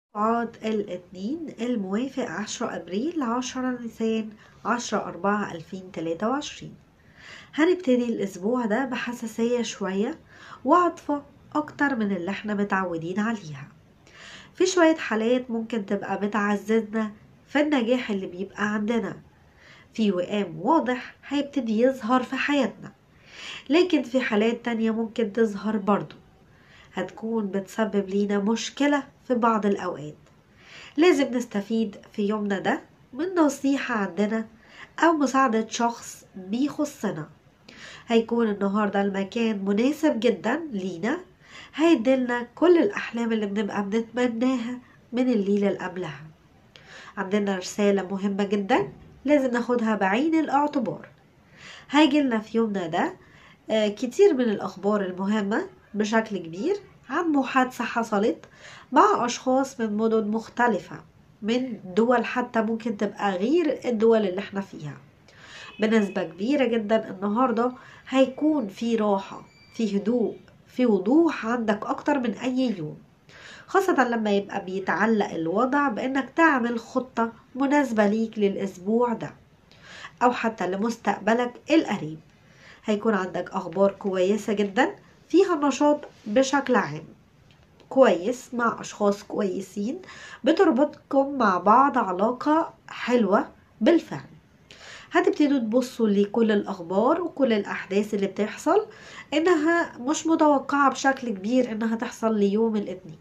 عاد الاثنين الموافق 10 أبريل 10 نيسان 10 4 2023 هنبتدي الأسبوع ده بحساسية شوية وعاطفة أكتر من اللي احنا متعودين عليها في شوية حالات ممكن تبقى بتعززنا في النجاح اللي بيبقى عندنا في وئام واضح هيبتدي يظهر في حياتنا لكن في حالات تانية ممكن تظهر برضو هتكون بتسبب لينا مشكلة في بعض الأوقات لازم نستفيد في يومنا ده من نصيحة عندنا أو مساعدة شخص بيخصنا هيكون النهاردة المكان مناسب جدا لينا هيدلنا كل الأحلام اللي بنبقى بنتمناها من الليلة اللي قبلها عندنا رسالة مهمة جدا لازم ناخدها بعين الاعتبار هيجيلنا في يومنا ده آه، كتير من الأخبار المهمة بشكل كبير عن محادثة حصلت مع أشخاص من مدن مختلفة من دول حتى ممكن تبقى غير الدول اللي احنا فيها بنسبة كبيرة جدا النهاردة هيكون في راحة في هدوء في وضوح عندك أكتر من أي يوم خاصة لما يبقى بيتعلق الوضع بأنك تعمل خطة مناسبة ليك للأسبوع ده أو حتى لمستقبلك القريب هيكون عندك أخبار كويسة جدا فيها نشاط بشكل عام كويس مع أشخاص كويسين بتربطكم مع بعض علاقة حلوة بالفعل هتبتدوا تبصوا لكل الأخبار وكل الأحداث اللي بتحصل إنها مش متوقعة بشكل كبير إنها تحصل ليوم الاثنين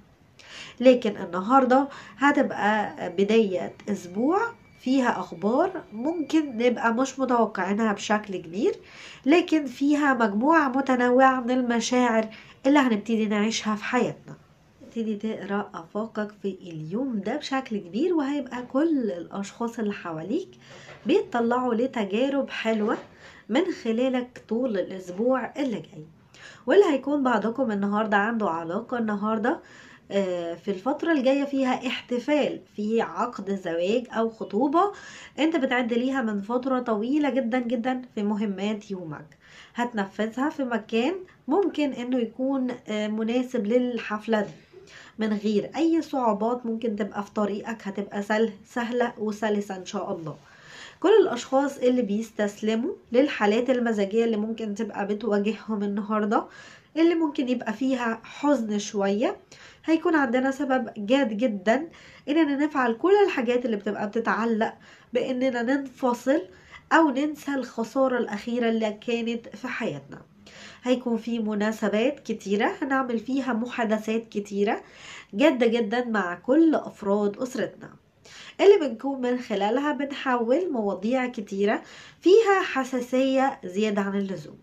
لكن النهاردة هتبقى بداية أسبوع فيها أخبار ممكن نبقى مش متوقعينها بشكل كبير لكن فيها مجموعة متنوعة من المشاعر اللي هنبتدي نعيشها في حياتنا تبتدي تقرا افاقك في اليوم ده بشكل كبير وهيبقى كل الاشخاص اللي حواليك بيطلعوا لتجارب حلوه من خلالك طول الاسبوع اللي جاي واللي هيكون بعضكم النهارده عنده علاقه النهارده آه، في الفترة الجاية فيها احتفال في عقد زواج أو خطوبة أنت بتعد ليها من فترة طويلة جدا جدا في مهمات يومك هتنفذها في مكان ممكن أنه يكون آه، مناسب للحفلة دي من غير أي صعوبات ممكن تبقى في طريقك هتبقى سهل سهلة وسلسة إن شاء الله كل الأشخاص اللي بيستسلموا للحالات المزاجية اللي ممكن تبقى بتواجههم النهاردة اللي ممكن يبقى فيها حزن شوية هيكون عندنا سبب جاد جدا اننا نفعل كل الحاجات اللي بتبقى بتتعلق باننا ننفصل او ننسى الخسارة الاخيرة اللي كانت في حياتنا هيكون في مناسبات كتيرة هنعمل فيها محادثات كتيرة جادة جدا مع كل افراد اسرتنا اللي بنكون من خلالها بنحول مواضيع كتيرة فيها حساسية زيادة عن اللزوم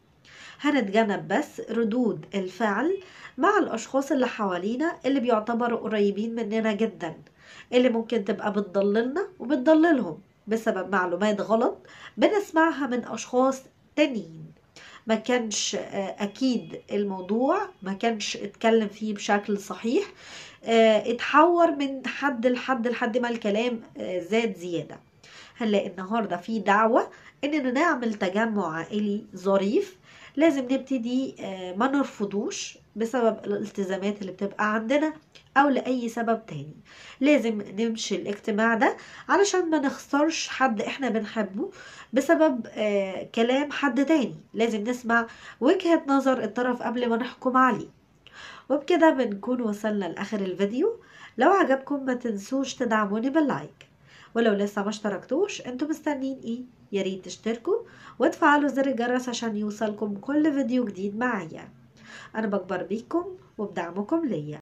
هنتجنب بس ردود الفعل مع الأشخاص اللي حوالينا اللي بيعتبروا قريبين مننا جدا اللي ممكن تبقى بتضللنا وبتضللهم بسبب معلومات غلط بنسمعها من أشخاص تانيين ما كانش آه، أكيد الموضوع ما كانش اتكلم فيه بشكل صحيح آه، اتحور من حد لحد لحد ما الكلام آه، زاد زيادة هنلاقي النهاردة في دعوة اننا نعمل تجمع عائلي ظريف لازم نبتدي ما نرفضوش بسبب الالتزامات اللي بتبقى عندنا او لاي سبب تاني لازم نمشي الاجتماع ده علشان ما نخسرش حد احنا بنحبه بسبب آه كلام حد تاني لازم نسمع وجهة نظر الطرف قبل ما نحكم عليه وبكده بنكون وصلنا لاخر الفيديو لو عجبكم ما تنسوش تدعموني باللايك ولو لسه ما اشتركتوش انتوا مستنين ايه ياريت تشتركوا وتفعلوا زر الجرس عشان يوصلكم كل فيديو جديد معايا انا بكبر بيكم وبدعمكم ليا